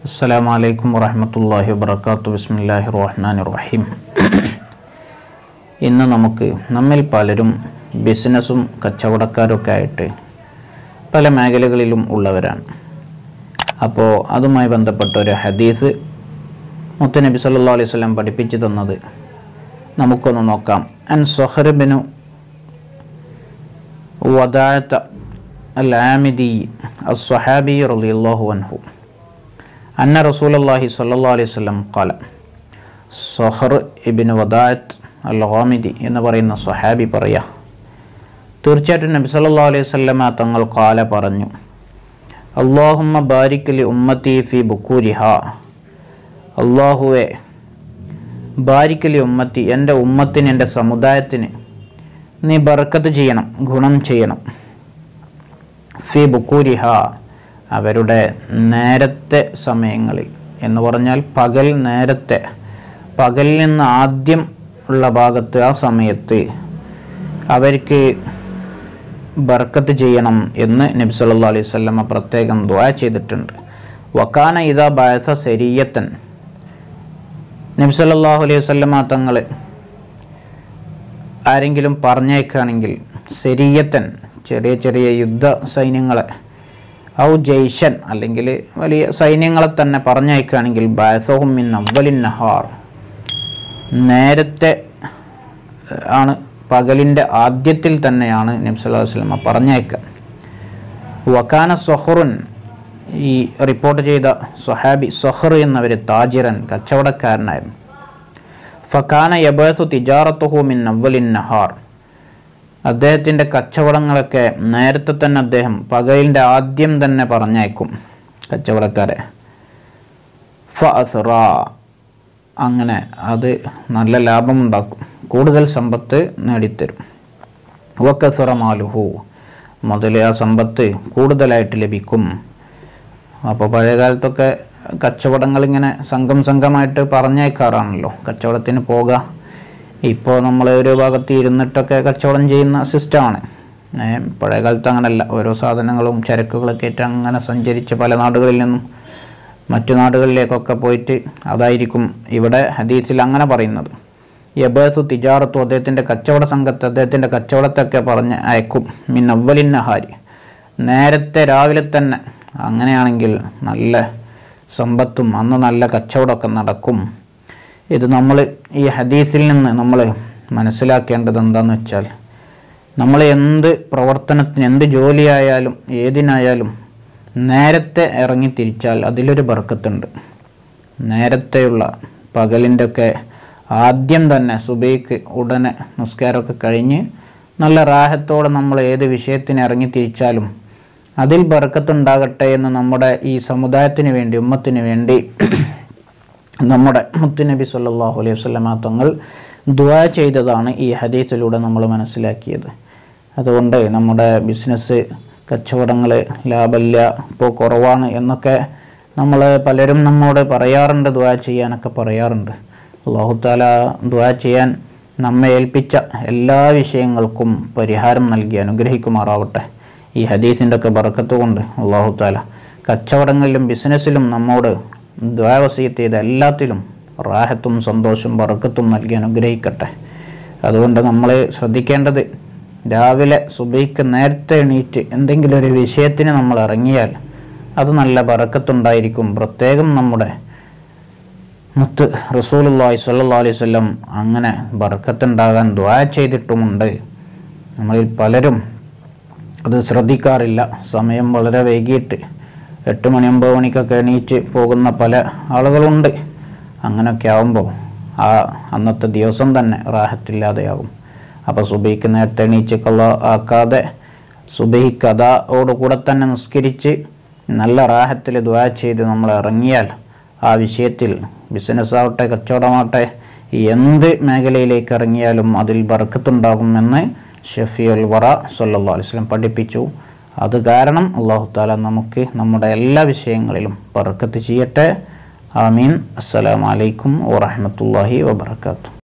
അസ്സലാമു അലൈക്കും വറഹ്മത്തുള്ളാഹി വബറകാത്തു ബിസ്മില്ലാഹിർ റഹ്മാനിർ റഹീം ഇന്ന് നമുക്ക് നമ്മിൽ പലരും ബിസിനസ്സും കച്ചവടക്കാരൊക്കെ ആയിട്ട് പല മേഖലകളിലും ഉള്ളവരാണ് അപ്പോൾ അതുമായി ബന്ധപ്പെട്ട ഒരു ഹദീസ് മുത്തനബി സല്ലല്ലാഹു അലൈഹി വസല്ലം പഠിപ്പിച്ചു തന്നത് നമുക്കൊന്ന് നോക്കാം അൻ സൊഹർബിനു വദാത്ത അൽ ആമിദി അസ്വഹാബി റളിയല്ലാഹു അൻഹു അന്ന റസൂലുള്ളാഹി സ്വല്ലല്ലാഹു അലൈഹി വസല്ലം ഖാല സൊഹർ ഇബ്നു വദാത്ത് അൽ ഗാമിദി എന്ന് പറയുന്ന സ്വഹാബി പറയാ തീർച്ചയായിട്ടും നബി സല്ലല്ലാഹു അലൈഹി വസല്ലമ തങ്ങൾ ഖാല പറഞ്ഞു അള്ളാഹുമ്മ ബാരിക് ലി ഉമ്മത്തി ഫി ബുക്കൂരിഹ അള്ളാഹുവെ ബാരിക് ലി ഉമ്മത്തി എൻ്റെ ഉമ്മത്തിന് എൻ്റെ സമുദായത്തിന് നീ ബർക്കത്ത് ചെയ്യണം ഗുണം ചെയ്യണം ഫി ബുക്കൂരിഹ അവരുടെ നേരത്തെ സമയങ്ങളിൽ എന്ന് പറഞ്ഞാൽ പകൽ നേരത്തെ പകലിൽ നിന്ന് ആദ്യം ഉള്ള ഭാഗത്ത് ആ സമയത്ത് അവർക്ക് ബർക്കത്ത് ചെയ്യണം എന്ന് നബി സല്ലല്ലാഹു അലൈഹി വസല്ലമ പ്രത്യേകം ദുആ ചെയ്തിട്ടുണ്ട് വക്കാന ഇദാ ബഅസ സരിയത്തൻ നബി സല്ലല്ലാഹു അലൈഹി വസല്ലമ തങ്ങൾ ആരെങ്കിലും പറഞ്ഞേക്കുകയാണെങ്കിൽ സെരിയത്തൻ ചെറിയ ചെറിയ യുദ്ധ സൈന്യങ്ങളെ ഔ ജയ്ഷൻ അല്ലെങ്കിൽ വലിയ സൈന്യങ്ങളെ തന്നെ പറഞ്ഞയക്കുകയാണെങ്കിൽ ബാസഹും മിൻ അവലിൻ നഹാർ നേരത്തെ ഏഹ്, ആണ് പകലിൻ്റെ ആദ്യത്തിൽ തന്നെയാണ് നബി സല്ലല്ലാഹു അലൈഹി വസല്ലമ പറഞ്ഞയക്കുക വക്കാന സൊഹറുൻ ഈ റിപ്പോർട്ട് ചെയ്ത സൊഹാബി സൊഹർ എന്നവർ താജിറൻ കച്ചവടക്കാരനായിരുന്നു ഫക്കാന യബാസു തിജാറത്തുഹു മിൻ അവലിൻ നഹാർ അദ്ദേഹത്തിൻ്റെ കച്ചവടങ്ങളൊക്കെ നേരത്തെ തന്നെ അദ്ദേഹം പകലിൻ്റെ ആദ്യം തന്നെ പറഞ്ഞയക്കും കച്ചവടക്കാരെ ഫഅസ്റ അങ്ങനെ അത് നല്ല ലാഭമുണ്ടാക്കും കൂടുതൽ സമ്പത്ത് നേടിത്തരും വക്കസുറ മാലുഹു മുതൽ ആ സമ്പത്ത് കൂടുതലായിട്ട് ലഭിക്കും അപ്പോൾ പഴയ കാലത്തൊക്കെ കച്ചവടങ്ങൾ ഇങ്ങനെ സംഘം സംഘമായിട്ട് പറഞ്ഞേക്കാറാണല്ലോ കച്ചവടത്തിന് പോക ഇപ്പോൾ നമ്മൾ ഒരു ഭാഗത്ത് ഇരുന്നിട്ടൊക്കെ കച്ചവടം ചെയ്യുന്ന സിസ്റ്റമാണ് പഴയ കാലത്ത് അങ്ങനല്ല ഓരോ സാധനങ്ങളും ചരക്കുകളൊക്കെ ആയിട്ട് അങ്ങനെ സഞ്ചരിച്ച് പല നാടുകളിൽ നിന്നും മറ്റു നാടുകളിലേക്കൊക്കെ പോയിട്ട് അതായിരിക്കും ഇവിടെ ഹദീസിൽ അങ്ങനെ പറയുന്നത് യബേസു തിജാറത്തു അദ്ദേഹത്തിൻ്റെ കച്ചവട സംഘത്തെ അദ്ദേഹത്തിൻ്റെ കച്ചവടത്തൊക്കെ പറഞ്ഞ് അയക്കും മിൻ അവലിൻ നഹാരി നേരത്തെ രാവിലെ തന്നെ അങ്ങനെയാണെങ്കിൽ നല്ല സമ്പത്തും അന്ന് നല്ല കച്ചവടമൊക്കെ നടക്കും ഇത് നമ്മൾ ഈ ഹദീസിൽ നിന്ന് നമ്മൾ മനസ്സിലാക്കേണ്ടത് എന്താണെന്ന് വെച്ചാൽ നമ്മൾ എന്ത് പ്രവർത്തനത്തിന് എന്ത് ജോലിയായാലും ഏതിനായാലും നേരത്തെ ഇറങ്ങി തിരിച്ചാൽ അതിലൊരു ബർക്കത്തുണ്ട് നേരത്തെയുള്ള പകലിൻ്റെ ഒക്കെ ആദ്യം തന്നെ സുബൈക്ക് ഉടനെ നിസ്കാരമൊക്കെ കഴിഞ്ഞ് നല്ല റാഹത്തോടെ നമ്മൾ ഏത് വിഷയത്തിന് ഇറങ്ങി തിരിച്ചാലും അതിൽ ബർക്കത്തുണ്ടാകട്ടെ എന്ന് നമ്മുടെ ഈ സമുദായത്തിന് വേണ്ടി ഉമ്മത്തിന് വേണ്ടി നമ്മുടെ മുത്തുനബി സല്ലല്ലാഹു അലൈഹി വസല്ലമ തങ്ങൾ ദുആ ചെയ്തതാണ് ഈ ഹദീസിലൂടെ നമ്മൾ മനസ്സിലാക്കിയത് അതുകൊണ്ട് നമ്മുടെ ബിസിനസ് കച്ചവടങ്ങൾ ലാഭമില്ല ഇപ്പോൾ കുറവാണ് എന്നൊക്കെ നമ്മൾ പലരും നമ്മോട് പറയാറുണ്ട് ദുആ ചെയ്യാനൊക്കെ പറയാറുണ്ട് അള്ളാഹു താല ദുആ ചെയ്യാൻ നമ്മെ ഏൽപ്പിച്ച എല്ലാ വിഷയങ്ങൾക്കും പരിഹാരം നൽകി അനുഗ്രഹിക്കുമാറാവട്ടെ ഈ ഹദീസിൻ്റെ ഒക്കെ ബർക്കത്ത് കൊണ്ട് അള്ളാഹു താല കച്ചവടങ്ങളിലും ബിസിനസ്സിലും നമ്മോട് ദ്വാവസീയത്ത് ചെയ്ത എല്ലാത്തിലും റാഹത്തും സന്തോഷവും ബർക്കത്തും നൽകി അനുഗ്രഹിക്കട്ടെ അതുകൊണ്ട് നമ്മൾ ശ്രദ്ധിക്കേണ്ടത് രാവിലെ സുബൈക്ക് നേരത്തെ എണീറ്റ് എന്തെങ്കിലും ഒരു വിഷയത്തിന് നമ്മൾ ഇറങ്ങിയാൽ അത് നല്ല ബറക്കത്തുണ്ടായിരിക്കും പ്രത്യേകം നമ്മുടെ മുത്ത് റസൂലുള്ളാഹി സ്വല്ലല്ലാഹു അലൈഹി വസല്ലം അങ്ങനെ ബർക്കത്തുണ്ടാകാൻ ദ്വാ ചെയ്തിട്ടുമുണ്ട് നമ്മളിൽ പലരും അത് ശ്രദ്ധിക്കാറില്ല സമയം വളരെ വൈകിട്ട് എട്ട് മണി ഒമ്പത് മണിക്കൊക്കെ എണീറ്റ് പോകുന്ന പല ആളുകളുണ്ട് അങ്ങനെയൊക്കെ ആവുമ്പോൾ ആ അന്നത്തെ ദിവസം തന്നെ റാഹത്തില്ലാതെയാകും അപ്പോൾ സുബൈക്ക് നേരത്തെ എണീച്ച് കള്ള ആക്കാതെ സുബൈ കഥയോടുകൂടെ തന്നെ നിസ്കരിച്ച് നല്ല റാഹത്തിൽ ദ്വാ ചെയ്ത് നമ്മൾ ഇറങ്ങിയാൽ ആ വിഷയത്തിൽ ബിസിനസ് ആവട്ടെ കച്ചവടമാവട്ടെ എന്ത് മേഖലയിലേക്ക് ഇറങ്ങിയാലും അതിൽ ബർക്കത്തുണ്ടാകുമെന്ന് ഷഫിയുൽ വറ സല്ലല്ലാഹു അലൈഹി വസല്ലം പഠിപ്പിച്ചു അത് കാരണം അള്ളാഹു താല നമുക്ക് നമ്മുടെ എല്ലാ വിഷയങ്ങളിലും ബർക്കത്ത് ചെയ്യട്ടെ ആമീൻ അസ്സലാമു അലൈക്കും വറഹ്മത്തുള്ളാഹി വബർക്കാത്തു